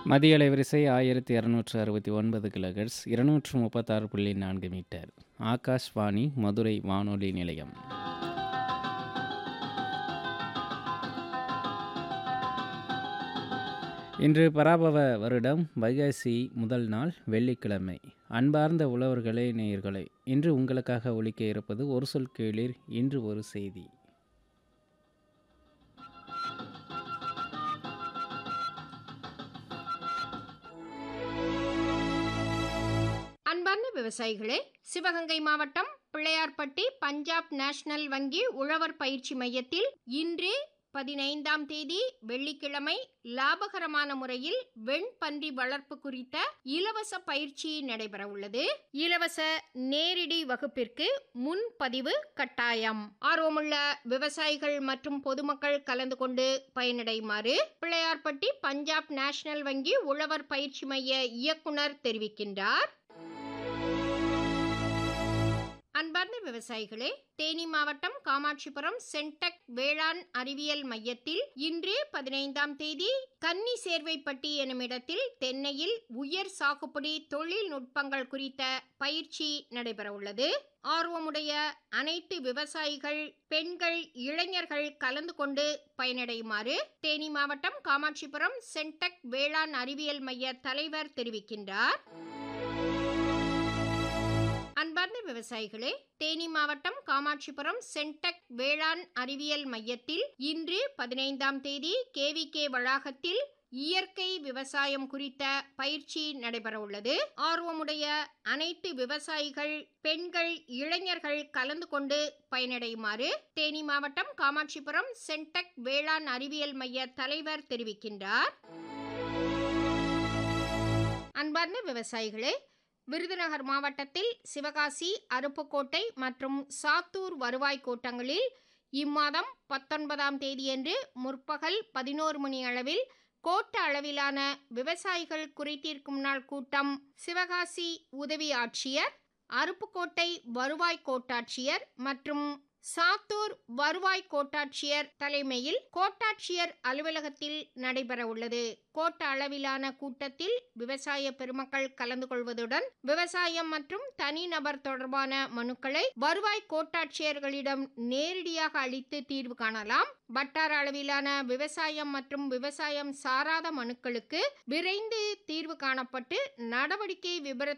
மதிய அலைவரிசை ஆயிரத்தி இரநூற்று அறுபத்தி ஒன்பது கிலோகட்ஸ் இருநூற்று முப்பத்தாறு புள்ளி நான்கு மீட்டர் ஆகாஷ்வாணி மதுரை வானொலி நிலையம் இன்று பராபவ வருடம் வைகாசி முதல் நாள் வெள்ளிக்கிழமை அன்பார்ந்த உழவர்களே நேயர்களே இன்று உங்களுக்காக ஒலிக்க இருப்பது ஒரு சொல் கேளீர் இன்று ஒரு செய்தி அன்பார்ந்த விவசாயிகளே சிவகங்கை மாவட்டம் பிள்ளையார்பட்டி பஞ்சாப் நேஷனல் வங்கி உழவர் பயிற்சி மையத்தில் இன்று பதினைந்தாம் தேதி வெள்ளிக்கிழமை லாபகரமான முறையில் வெண்பன்றி வளர்ப்பு குறித்த இலவச பயிற்சி நடைபெற உள்ளது இலவச நேரடி வகுப்பிற்கு முன்பதிவு கட்டாயம் ஆர்வமுள்ள விவசாயிகள் மற்றும் பொதுமக்கள் கலந்து கொண்டு பயனடையுமாறு பிள்ளையார்பட்டி பஞ்சாப் நேஷனல் வங்கி உழவர் பயிற்சி மைய இயக்குனர் தெரிவிக்கின்றார் அன்பார்ந்த விவசாயிகளே தேனி மாவட்டம் காமாட்சிபுரம் சென்டெக் வேளாண் அறிவியல் மையத்தில் இன்று பதினைந்தாம் தேதி கன்னி சேர்வைப்பட்டி எனுமிடத்தில் தென்னையில் உயர் சாகுபடி தொழில்நுட்பங்கள் குறித்த பயிற்சி நடைபெற உள்ளது ஆர்வமுடைய அனைத்து விவசாயிகள் பெண்கள் இளைஞர்கள் கலந்து கொண்டு பயனடையுமாறு தேனி மாவட்டம் காமாட்சிபுரம் சென்டெக் வேளாண் அறிவியல் மைய தலைவர் தெரிவிக்கின்றார் அன்பார்ந்த விவசாயிகளே தேனி மாவட்டம் காமாட்சிபுரம் சென்டெக் வேளாண் அறிவியல் மையத்தில் இன்று பதினைந்தாம் தேதி கேவிகே வளாகத்தில் இயற்கை விவசாயம் குறித்த பயிற்சி நடைபெற உள்ளது ஆர்வமுடைய அனைத்து விவசாயிகள் பெண்கள் இளைஞர்கள் கலந்து கொண்டு பயனடையுமாறு தேனி மாவட்டம் காமாட்சிபுரம் சென்டெக் வேளாண் அறிவியல் மைய தலைவர் தெரிவிக்கின்றார் அன்பார்ந்த விவசாயிகளே விருதுநகர் மாவட்டத்தில் சிவகாசி அருப்புக்கோட்டை மற்றும் சாத்தூர் வருவாய் கோட்டங்களில் இம்மாதம் பத்தொன்பதாம் தேதியன்று முற்பகல் பதினோரு மணி அளவில் கோட்ட அளவிலான விவசாயிகள் குறைதீர்க்கும் நாள் கூட்டம் சிவகாசி உதவி ஆட்சியர் அருப்புக்கோட்டை வருவாய் கோட்டாட்சியர் மற்றும் சாத்தூர் வருவாய் கோட்டாட்சியர் தலைமையில் கோட்டாட்சியர் அலுவலகத்தில் நடைபெற உள்ளது கோட்ட அளவிலான கூட்டத்தில் விவசாய பெருமக்கள் கலந்து கொள்வதுடன் விவசாயம் மற்றும் தனிநபர் தொடர்பான மனுக்களை வருவாய் கோட்டாட்சியர்களிடம் நேரடியாக அளித்து தீர்வு காணலாம் வட்டார அளவிலான விவசாயம் மற்றும் விவசாயம் சாராத மனுக்களுக்கு விரைந்து தீர்வு காணப்பட்டு நடவடிக்கை விபர